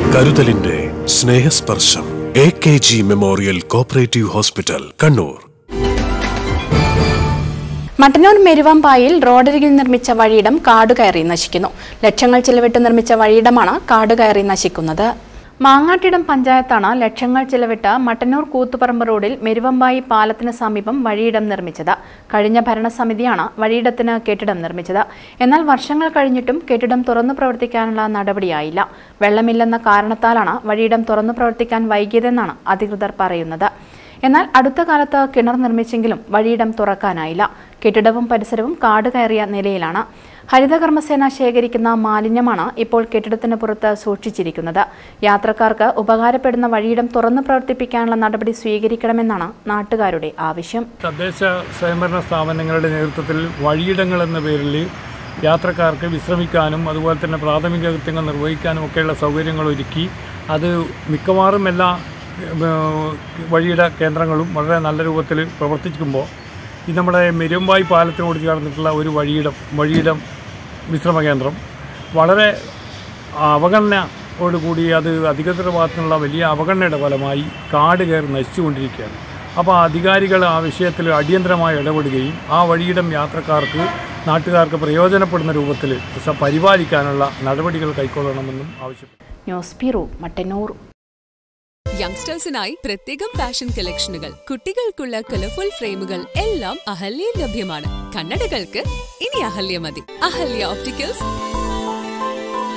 കരുതലിന്റെ സ്നേഹസ്പർശം A K G memorial cooperative hospital Kannur Mattannur മെരുവാമ്പായിൽ റോഡരികിൽ നിർമ്മിച്ച വഴിയിടം കാടുകയറി നശിക്കുന്നു ലക്ഷങ്ങൾ ചിലവിട്ട് നിർമ്മിച്ച വഴിയിടമാണ് കാടുകയറി നശിക്കുന്നത് മാങ്ങാട്ടിടം പഞ്ചായത്താണ് ലക്ഷങ്ങൾ ചിലവിട്ട് മട്ടന്നൂർ കൂത്തുപറമ്പ് റോഡിൽ മെരുവമ്പായി പാലത്തിന് സമീപം വഴിയിടം നിർമ്മിച്ചത് കഴിഞ്ഞ ഭരണസമിതിയാണ് വഴിയിടത്തിന് കെട്ടിടം നിർമ്മിച്ചത് എന്നാൽ വർഷങ്ങൾ കഴിഞ്ഞിട്ടും കെട്ടിടം തുറന്നു പ്രവർത്തിക്കാനുള്ള നടപടിയായില്ല വെള്ളമില്ലെന്ന കാരണത്താലാണ് വഴിയിടം തുറന്നു പ്രവർത്തിക്കാൻ വൈകിയതെന്നാണ് അധികൃതർ പറയുന്നത് എന്നാൽ അടുത്ത കാലത്ത് കിണർ നിർമ്മിച്ചെങ്കിലും വഴിയിടം തുറക്കാനായില്ല കെട്ടിടവും പരിസരവും കാട് കയറിയ നിലയിലാണ് ഹരിതകർമ്മസേന ശേഖരിക്കുന്ന മാലിന്യമാണ് ഇപ്പോൾ കെട്ടിടത്തിന് പുറത്ത് സൂക്ഷിച്ചിരിക്കുന്നത് യാത്രക്കാർക്ക് ഉപകാരപ്പെടുന്ന വഴിയിടം തുറന്നു പ്രവർത്തിപ്പിക്കാനുള്ള നടപടി സ്വീകരിക്കണമെന്നാണ് നാട്ടുകാരുടെ ആവശ്യം തദ്ദേശ സ്വയംഭരണ സ്ഥാപനങ്ങളുടെ നേതൃത്വത്തിൽ വഴിയിടങ്ങൾ എന്ന പേരിൽ യാത്രക്കാർക്ക് വിശ്രമിക്കാനും അതുപോലെ തന്നെ പ്രാഥമിക കൃത്യങ്ങൾ നിർവഹിക്കാനും ഒക്കെയുള്ള സൗകര്യങ്ങൾ ഒരുക്കി അത് മിക്കവാറും എല്ലാ ഏഹ്, വഴിയിട കേന്ദ്രങ്ങളും വളരെ നല്ല രൂപത്തിൽ പ്രവർത്തിക്കുമ്പോൾ ഈ നമ്മുടെ മെരുമ്പായി പാലത്തിനോട് ചേർന്നിട്ടുള്ള ഒരു വഴിയിടം വഴിയിടം വിശ്രമ കേന്ദ്രം വളരെ അവഗണനയോടുകൂടി അത് അധികൃതരുടെ ഭാഗത്തു നിന്നുള്ള വലിയ അവഗണനയുടെ ഫലമായി കാട് കയറി നശിച്ചുകൊണ്ടിരിക്കുകയാണ് അപ്പോൾ അധികാരികൾ ആ വിഷയത്തിൽ അടിയന്തരമായി ഇടപെടുകയും ആ വഴിയിടം യാത്രക്കാർക്ക് നാട്ടുകാർക്ക് പ്രയോജനപ്പെടുന്ന രൂപത്തിൽ സ- പരിപാലിക്കാനുള്ള നടപടികൾ കൈക്കൊള്ളണമെന്നും ആവശ്യപ്പെട്ടു ന്യൂസ് ബ്യൂറോ മട്ടന്നൂർ യങ്സ്റ്റേഴ്സിനായി പ്രത്യേകം ഫാഷൻ കളക്ഷനുകൾ കുട്ടികൾക്കുള്ള കളർഫുൾ ഫ്രെയിമുകൾ എല്ലാം അഹല്യയിൽ ലഭ്യമാണ് കണ്ണടകൾക്ക് ഇനി അഹല്യ മതി അഹല്യ ഓപ്റ്റിക്കൽസ്